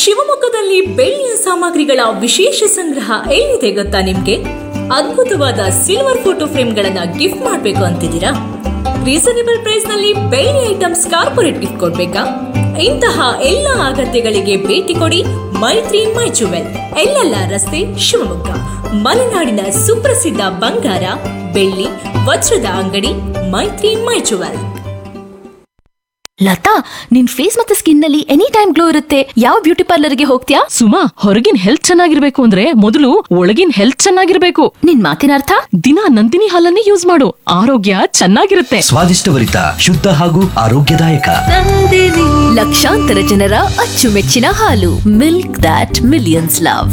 ಶಿವಮೊಗ್ಗದಲ್ಲಿ ಬೆಳ್ಳಿಯ ಸಾಮಗ್ರಿಗಳ ವಿಶೇಷ ಸಂಗ್ರಹ ಎಲ್ಲಿದೆ ಗೊತ್ತಾ ನಿಮ್ಗೆ ಅದ್ಭುತವಾದ ಸಿಲ್ವರ್ ಫೋಟೋ ಫ್ರೇಮ್ಗಳನ್ನ ಗಿಫ್ಟ್ ಮಾಡಬೇಕು ಅಂತಿದ್ದೀರಾ ರೀಸನೇಬಲ್ ಪ್ರೈಸ್ ನಲ್ಲಿ ಬೆಳ್ಳಿ ಐಟಮ್ಸ್ ಕಾರ್ಪೊರೇಟ್ ಗಿಫ್ಟ್ ಕೊಡ್ಬೇಕಾ ಇಂತಹ ಎಲ್ಲ ಅಗತ್ಯಗಳಿಗೆ ಭೇಟಿ ಕೊಡಿ ಮೈತ್ರಿ ಮೈ ಜುವೆಲ್ ಎಲ್ಲೆಲ್ಲ ರಸ್ತೆ ಶಿವಮೊಗ್ಗ ಮಲೆನಾಡಿನ ಸುಪ್ರಸಿದ್ಧ ಬಂಗಾರ ಬೆಳ್ಳಿ ವಜ್ರದ ಅಂಗಡಿ ಮೈತ್ರಿ ಮೈ ಜುವೆಲ್ ಲತಾ ನಿನ್ ಫೇಸ್ ಮತ್ತೆ ಸ್ಕಿನ್ ನಲ್ಲಿ ಎನಿ ಟೈಮ್ ಗ್ಲೋ ಇರುತ್ತೆ ಯಾವ ಬ್ಯೂಟಿ ಪಾರ್ಲರ್ಗೆ ಹೋಗ್ತೀಯಾ ಸುಮಾ ಹೊರಗಿನ ಹೆಲ್ತ್ ಚೆನ್ನಾಗಿರ್ಬೇಕು ಅಂದ್ರೆ ಮೊದಲು ಒಳಗಿನ ಹೆಲ್ತ್ ಚೆನ್ನಾಗಿರ್ಬೇಕು ನಿನ್ ಮಾತಿನ ಅರ್ಥ ದಿನ ನಂದಿನಿ ಹಾಲನ್ನೇ ಯೂಸ್ ಮಾಡು ಆರೋಗ್ಯ ಚೆನ್ನಾಗಿರುತ್ತೆ ಸ್ವಾದಿಷ್ಟಭರಿತ ಶುದ್ಧ ಹಾಗೂ ಆರೋಗ್ಯದಾಯಕ ಲಕ್ಷಾಂತರ ಜನರ ಅಚ್ಚುಮೆಚ್ಚಿನ ಹಾಲು milk that millions love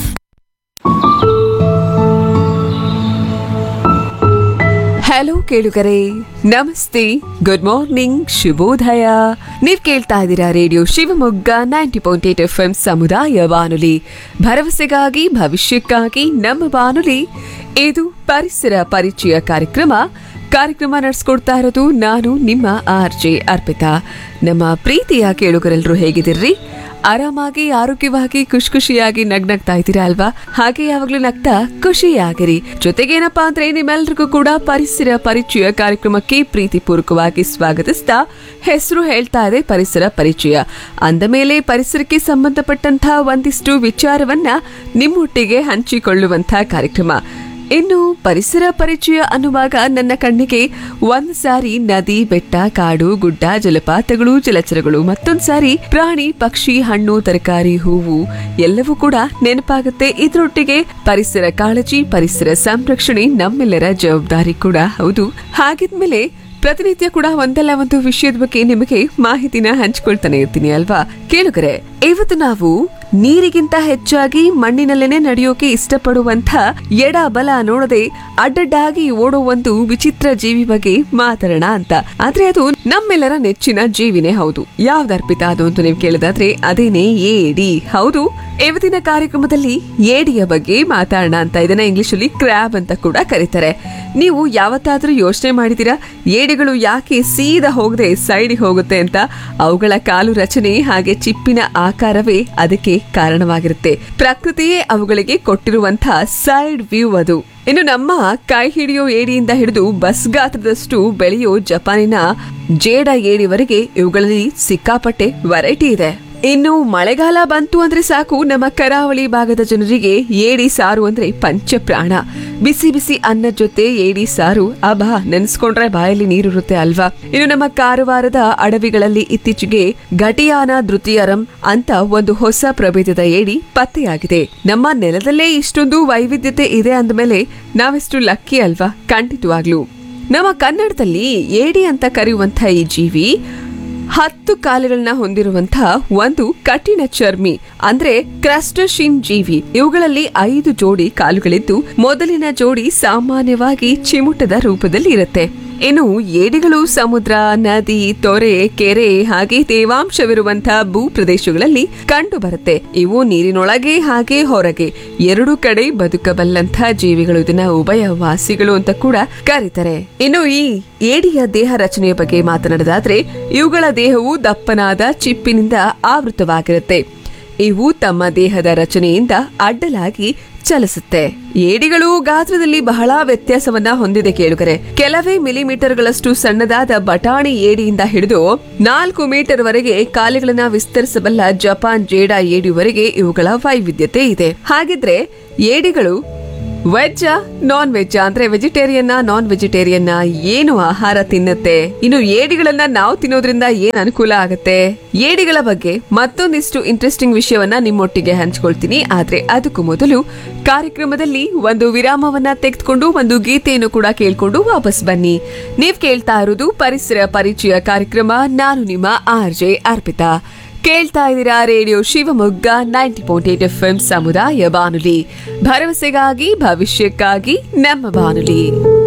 hello ಕೇಳುಗರೆ ನಮಸ್ತೆ ಗುಡ್ ಮಾರ್ನಿಂಗ್ ಶುಭೋದಯ ನೀವ್ ಕೇಳ್ತಾ ಇದ್ದೀರಾ radio Shivamogga ninety point eight F M ಸಮುದಾಯ ಬಾನುಲಿ ಭರವಸೆಗಾಗಿ ಭವಿಷ್ಯಕ್ಕಾಗಿ ನಮ್ಮ ಬಾನುಲಿ ಇದು ಪರಿಸರ ಪರಿಚಯ ಕಾರ್ಯಕ್ರಮ ಕಾರ್ಯಕ್ರಮ ನಡೆಸ್ಕೊಡ್ತಾ ಇರೋದು ನಾನು ನಿಮ್ಮ ಆರ್ ಜೆ ಅರ್ಪಿತಾ ನಮ್ಮ ಪ್ರೀತಿಯ ಕೇಳುಗರೆಲ್ಲರೂ ಹೇಗಿದ್ದೀರ್ರಿ ಆರಾಮಾಗಿ ಆರೋಗ್ಯವಾಗಿ ಖುಷಿ ಖುಷಿಯಾಗಿ ನಗ್ನಗ್ತಾ ಇದ್ದೀರಾ ಅಲ್ವಾ ಹಾಗೆ ಯಾವಾಗ್ಲೂ ನಗ್ತಾ ಖುಷಿಯಾಗಿರಿ ಜೊತೆಗೇನಪ್ಪಾ ಅಂದ್ರೆ ನಿಮ್ಮೆಲ್ರಿಗೂ ಕೂಡ ಪರಿಸರ ಪರಿಚಯ ಕಾರ್ಯಕ್ರಮಕ್ಕೆ ಪ್ರೀತಿಪೂರ್ವಕವಾಗಿ ಸ್ವಾಗತಿಸ್ತಾ ಹೆಸರು ಹೇಳ್ತಾ ಇದೆ ಪರಿಸರ ಪರಿಚಯ ಅಂದ ಮೇಲೆ ಪರಿಸರಕ್ಕೆ ಸಂಬಂಧಪಟ್ಟಂತಹ ಒಂದಿಷ್ಟು ವಿಚಾರವನ್ನ ನಿಮ್ಮೊಟ್ಟಿಗೆ ಹಂಚಿಕೊಳ್ಳುವಂತ ಕಾರ್ಯಕ್ರಮ ಇನ್ನು ಪರಿಸರ ಪರಿಚಯ ಅನ್ನುವಾಗ ನನ್ನ ಕಣ್ಣಿಗೆ ಒಂದ್ ಸಾರಿ ನದಿ ಬೆಟ್ಟ ಕಾಡು ಗುಡ್ಡ ಜಲಪಾತಗಳು ಜಲಚರಗಳು ಮತ್ತೊಂದ್ ಸಾರಿ ಪ್ರಾಣಿ ಪಕ್ಷಿ ಹಣ್ಣು ತರಕಾರಿ ಹೂವು ಎಲ್ಲವೂ ಕೂಡ ನೆನಪಾಗುತ್ತೆ ಇದ್ರೊಟ್ಟಿಗೆ ಪರಿಸರ ಕಾಳಜಿ ಪರಿಸರ ಸಂರಕ್ಷಣೆ ನಮ್ಮೆಲ್ಲರ ಜವಾಬ್ದಾರಿ ಕೂಡ ಹೌದು ಹಾಗಿದ್ಮೇಲೆ ಪ್ರತಿನಿತ್ಯ ಕೂಡ ಒಂದಲ್ಲ ಒಂದು ವಿಷಯದ ಬಗ್ಗೆ ನಿಮಗೆ ಮಾಹಿತಿನ ಹಂಚ್ಕೊಳ್ತಾನೆ ಇರ್ತೀನಿ ಅಲ್ವಾ ಕೇಳುಗರೆ ಇವತ್ತು ನಾವು ನೀರಿಗಿಂತ ಹೆಚ್ಚಾಗಿ ಮಣ್ಣಿನಲ್ಲೇನೆ ನಡೆಯೋಕೆ ಇಷ್ಟಪಡುವಂತ ಎಡ ಬಲ ನೋಡದೆ ಅಡ್ಡಡ್ಡಾಗಿ ಓಡೋ ಒಂದು ವಿಚಿತ್ರ ಜೀವಿ ಬಗ್ಗೆ ಮಾತಾಡೋಣ ಅಂತ ಆದ್ರೆ ಅದು ನಮ್ಮೆಲ್ಲರ ನೆಚ್ಚಿನ ಜೀವಿನೇ ಹೌದು ಯಾವ್ದರ್ಪಿತ ಅದು ಅಂತ ನೀವು ಕೇಳಿದಾದ್ರೆ ಅದೇನೆ ಏಡಿ ಹೌದು ಇವತ್ತಿನ ಕಾರ್ಯಕ್ರಮದಲ್ಲಿ ಏಡಿಯ ಬಗ್ಗೆ ಮಾತಾಡೋಣ ಅಂತ ಇದನ್ನ ಇಂಗ್ಲಿಷ್ ಅಲ್ಲಿ ಕ್ರ್ಯಾಬ್ ಅಂತ ಕೂಡ ಕರೀತಾರೆ ನೀವು ಯಾವತ್ತಾದ್ರೂ ಯೋಚನೆ ಮಾಡಿದೀರಾ ಏಡಿಗಳು ಯಾಕೆ ಸೀದಾ ಹೋಗದೆ ಸೈಡ್ ಹೋಗುತ್ತೆ ಅಂತ ಅವುಗಳ ಕಾಲು ರಚನೆ ಹಾಗೆ ಚಿಪ್ಪಿನ ಆಕಾರವೇ ಅದಕ್ಕೆ ಕಾರಣವಾಗಿರುತ್ತೆ ಪ್ರಕೃತಿಯೇ ಅವುಗಳಿಗೆ ಕೊಟ್ಟಿರುವಂತಹ ಸೈಡ್ ವ್ಯೂ ಅದು ಇನ್ನು ನಮ್ಮ ಕೈ ಹಿಡಿಯೋ ಏಡಿಯಿಂದ ಹಿಡಿದು ಬಸ್ ಗಾತ್ರದಷ್ಟು ಬೆಳೆಯೋ ಜಪಾನಿನ ಜೇಡ ಏಡಿವರೆಗೆ ಇವುಗಳಲ್ಲಿ ಸಿಕ್ಕಾಪಟ್ಟೆ ವೆರೈಟಿ ಇದೆ ಇನ್ನು ಮಳೆಗಾಲ ಬಂತು ಅಂದ್ರೆ ಸಾಕು ನಮ್ಮ ಕರಾವಳಿ ಭಾಗದ ಜನರಿಗೆ ಏಡಿ ಸಾರು ಅಂದ್ರೆ ಪಂಚಪ್ರಾಣ ಬಿಸಿ ಬಿಸಿ ಅನ್ನದ ಜೊತೆ ಏಡಿ ಸಾರು ಅಬಾ ನೆನೆಸ್ಕೊಂಡ್ರೆ ಬಾಯಲ್ಲಿ ನೀರಿರುತ್ತೆ ಅಲ್ವಾ ಇನ್ನು ನಮ್ಮ ಕಾರವಾರದ ಅಡವಿಗಳಲ್ಲಿ ಇತ್ತೀಚೆಗೆ ಘಟಿಯಾನ ಧೃತಿಯರಂ ಅಂತ ಒಂದು ಹೊಸ ಪ್ರಭೇದದ ಏಡಿ ಪತ್ತೆಯಾಗಿದೆ ನಮ್ಮ ನೆಲದಲ್ಲೇ ಇಷ್ಟೊಂದು ವೈವಿಧ್ಯತೆ ಇದೆ ಅಂದಮೇಲೆ ನಾವೆಷ್ಟು ಲಕ್ಕಿ ಅಲ್ವಾ ಖಂಡಿತವಾಗ್ಲು ನಮ್ಮ ಕನ್ನಡದಲ್ಲಿ ಏಡಿ ಅಂತ ಕರೆಯುವಂತ ಈ ಜೀವಿ ಹತ್ತು ಕಾಲುಗಳನ್ನ ಹೊಂದಿರುವಂತಹ ಒಂದು ಕಠಿಣ ಚರ್ಮಿ ಅಂದ್ರೆ ಕ್ರಸ್ಟಶಿನ್ ಜೀವಿ ಇವುಗಳಲ್ಲಿ ಐದು ಜೋಡಿ ಕಾಲುಗಳಿದ್ದು ಮೊದಲಿನ ಜೋಡಿ ಸಾಮಾನ್ಯವಾಗಿ ಚಿಮುಟದ ರೂಪದಲ್ಲಿ ಇರುತ್ತೆ ಇನ್ನು ಏಡಿಗಳು ಸಮುದ್ರ ನದಿ ತೊರೆ ಕೆರೆ ಹಾಗೆ ತೇವಾಂಶವಿರುವಂತಹ ಭೂ ಪ್ರದೇಶಗಳಲ್ಲಿ ಕಂಡು ಬರುತ್ತೆ ಇವು ನೀರಿನೊಳಗೆ ಹಾಗೆ ಹೊರಗೆ ಎರಡು ಕಡೆ ಬದುಕಬಲ್ಲಂತಹ ಜೀವಿಗಳು ಇದನ್ನ ಉಭಯವಾಸಿಗಳು ಅಂತ ಕೂಡ ಕರೀತಾರೆ ಇನ್ನು ಈ ಏಡಿಯ ದೇಹ ರಚನೆಯ ಬಗ್ಗೆ ಮಾತನಾಡೋದಾದ್ರೆ ಇವುಗಳ ದೇಹವು ದಪ್ಪನಾದ ಚಿಪ್ಪಿನಿಂದ ಆವೃತವಾಗಿರುತ್ತೆ ಇವು ತಮ್ಮ ದೇಹದ ರಚನೆಯಿಂದ ಅಡ್ಡಲಾಗಿ ಚಲಿಸುತ್ತೆ ಏಡಿಗಳು ಗಾತ್ರದಲ್ಲಿ ಬಹಳ ವ್ಯತ್ಯಾಸವನ್ನ ಹೊಂದಿದೆ ಕೇಳುಗರೆ ಕೆಲವೇ ಮಿಲಿಮೀಟರ್ಗಳಷ್ಟು ಸಣ್ಣದಾದ ಬಟಾಣಿ ಏಡಿಯಿಂದ ಹಿಡಿದು ನಾಲ್ಕು ಮೀಟರ್ ವರೆಗೆ ಕಾಲುಗಳನ್ನ ವಿಸ್ತರಿಸಬಲ್ಲ ಜಪಾನ್ ಜೇಡ ಏಡಿವರೆಗೆ ಇವುಗಳ ವೈವಿಧ್ಯತೆ ಇದೆ ಹಾಗಿದ್ರೆ ಏಡಿಗಳು ವೆಜ್ ನಾನ್ ವೆಜ್ ಅಂದ್ರೆ ವೆಜಿಟೇರಿಯನ್ ನಾನ್ ವೆಜಿಟೇರಿಯನ್ ಏನು ಆಹಾರ ತಿನ್ನುತ್ತೆ ಇನ್ನು ಏಡಿಗಳನ್ನ ನಾವು ತಿನ್ನೋದ್ರಿಂದ ಏನ್ ಅನುಕೂಲ ಆಗುತ್ತೆ ಏಡಿಗಳ ಬಗ್ಗೆ ಮತ್ತೊಂದಿಷ್ಟು ಇಂಟ್ರೆಸ್ಟಿಂಗ್ ವಿಷಯವನ್ನ ನಿಮ್ಮೊಟ್ಟಿಗೆ ಹಂಚ್ಕೊಳ್ತೀನಿ ಆದ್ರೆ ಅದಕ್ಕೂ ಮೊದಲು ಕಾರ್ಯಕ್ರಮದಲ್ಲಿ ಒಂದು ವಿರಾಮವನ್ನ ತೆಗೆದುಕೊಂಡು ಒಂದು ಗೀತೆಯನ್ನು ಕೂಡ ಕೇಳ್ಕೊಂಡು ವಾಪಸ್ ಬನ್ನಿ ನೀವ್ ಕೇಳ್ತಾ ಇರೋದು ಪರಿಸರ ಪರಿಚಯ ಕಾರ್ಯಕ್ರಮ ನಾನು ನಿಮ್ಮ ಆರ್ ಜೆ ಅರ್ಪಿತಾ ಕೇಳ್ತಾ ಇದ್ದೀರಾ radio Shivamogga ninety point eight F M ಸಮುದಾಯ ಬಾನುಲಿ ಭರವಸೆಗಾಗಿ ಭವಿಷ್ಯಕ್ಕಾಗಿ ನಮ್ಮ ಬಾನುಲಿ